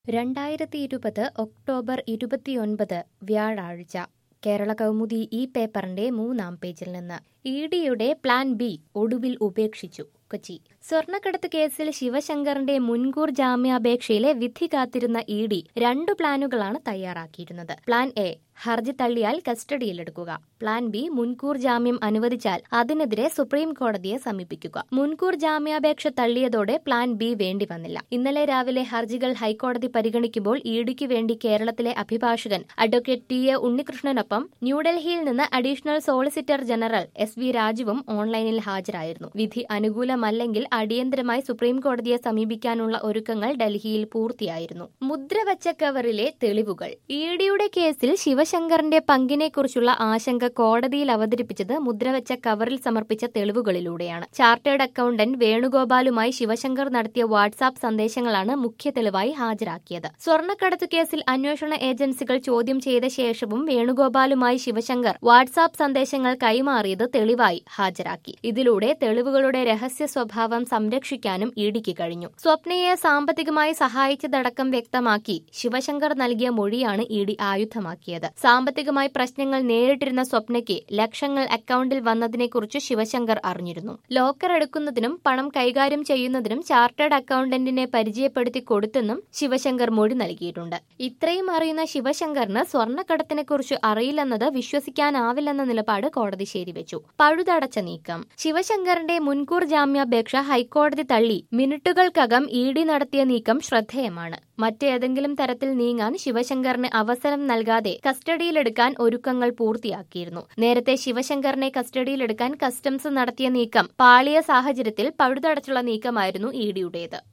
രണ്ടായിരത്തി ഇരുപത് ഒക്ടോബർ ഇരുപത്തിയൊൻപത് വ്യാഴാഴ്ച കേരള കൗമുദി ഈ പേപ്പറിന്റെ മൂന്നാം പേജിൽ നിന്ന് ഇ ഡിയുടെ പ്ലാൻ ബി ഒടുവിൽ ഉപേക്ഷിച്ചു കൊച്ചി സ്വർണ്ണക്കടത്ത് കേസിൽ ശിവശങ്കറിന്റെ മുൻകൂർ ജാമ്യാപേക്ഷയിലെ വിധി കാത്തിരുന്ന ഇ ഡി രണ്ടു പ്ലാനുകളാണ് തയ്യാറാക്കിയിരുന്നത് പ്ലാൻ എ ഹർജി തള്ളിയാൽ കസ്റ്റഡിയിലെടുക്കുക പ്ലാൻ ബി മുൻകൂർ ജാമ്യം അനുവദിച്ചാൽ അതിനെതിരെ സുപ്രീം കോടതിയെ സമീപിക്കുക മുൻകൂർ ജാമ്യാപേക്ഷ തള്ളിയതോടെ പ്ലാൻ ബി വേണ്ടി വന്നില്ല ഇന്നലെ രാവിലെ ഹർജികൾ ഹൈക്കോടതി പരിഗണിക്കുമ്പോൾ ഇ ഡിക്ക് വേണ്ടി കേരളത്തിലെ അഭിഭാഷകൻ അഡ്വക്കേറ്റ് ടി എ ഉണ്ണികൃഷ്ണനൊപ്പം ന്യൂഡൽഹിയിൽ നിന്ന് additional solicitor general S V രാജുവും ഓൺലൈനിൽ ഹാജരായിരുന്നു വിധി അനുകൂലമല്ലെങ്കിൽ അടിയന്തരമായി സുപ്രീം കോടതിയെ സമീപിക്കാനുള്ള ഒരുക്കങ്ങൾ ഡൽഹിയിൽ പൂർത്തിയായിരുന്നു മുദ്രവച്ച കവറിലെ തെളിവുകൾ ഇ ഡിയുടെ കേസിൽ ശിവശങ്കറിന്റെ പങ്കിനെക്കുറിച്ചുള്ള ആശങ്ക കോടതിയിൽ അവതരിപ്പിച്ചത് മുദ്രവച്ച കവറിൽ സമർപ്പിച്ച തെളിവുകളിലൂടെയാണ് ചാർട്ടേഡ് അക്കൌണ്ടന്റ് വേണുഗോപാലുമായി ശിവശങ്കർ നടത്തിയ വാട്സാപ്പ് സന്ദേശങ്ങളാണ് മുഖ്യ തെളിവായി ഹാജരാക്കിയത് സ്വർണ്ണക്കടത്തു കേസിൽ അന്വേഷണ ഏജൻസികൾ ചോദ്യം ചെയ്ത ശേഷവും വേണുഗോപാലുമായി ശിവശങ്കർ വാട്സാപ്പ് സന്ദേശങ്ങൾ കൈമാറിയത് തെളിവായി ഹാജരാക്കി ഇതിലൂടെ തെളിവുകളുടെ രഹസ്യ സ്വഭാവം സംരക്ഷിക്കാനും ഇഡിക്ക് കഴിഞ്ഞു സ്വപ്നയെ സാമ്പത്തികമായി സഹായിച്ചതടക്കം വ്യക്തമാക്കി ശിവശങ്കർ നൽകിയ മൊഴിയാണ് ഇ ഡി ആയുധമാക്കിയത് സാമ്പത്തികമായി പ്രശ്നങ്ങൾ നേരിട്ടിരുന്ന സ്വപ്നയ്ക്ക് ലക്ഷങ്ങൾ അക്കൌണ്ടിൽ വന്നതിനെക്കുറിച്ച് ശിവശങ്കർ അറിഞ്ഞിരുന്നു ലോക്കർ എടുക്കുന്നതിനും പണം കൈകാര്യം ചെയ്യുന്നതിനും ചാർട്ടേഡ് അക്കൌണ്ടന്റിനെ പരിചയപ്പെടുത്തി കൊടുത്തെന്നും ശിവശങ്കർ മൊഴി നൽകിയിട്ടുണ്ട് ഇത്രയും അറിയുന്ന ശിവശങ്കറിന് സ്വർണ്ണക്കടത്തിനെക്കുറിച്ച് അറിയില്ലെന്നത് വിശ്വസിക്കാനാവില്ലെന്ന നിലപാട് കോടതി ശരിവെച്ചു പഴുതടച്ച നീക്കം ശിവശങ്കറിന്റെ മുൻകൂർ ജാമ്യാപേക്ഷ ഹൈക്കോടതി തള്ളി മിനിറ്റുകൾക്കകം ഇ ഡി നടത്തിയ നീക്കം ശ്രദ്ധേയമാണ് മറ്റേതെങ്കിലും തരത്തിൽ നീങ്ങാൻ ശിവശങ്കറിന് അവസരം നൽകാതെ കസ്റ്റഡിയിലെടുക്കാൻ ഒരുക്കങ്ങൾ പൂർത്തിയാക്കിയിരുന്നു നേരത്തെ ശിവശങ്കറിനെ കസ്റ്റഡിയിലെടുക്കാൻ കസ്റ്റംസ് നടത്തിയ നീക്കം പാളിയ സാഹചര്യത്തിൽ പഴുതടച്ചുള്ള നീക്കമായിരുന്നു ഇ ഡിയുടേത്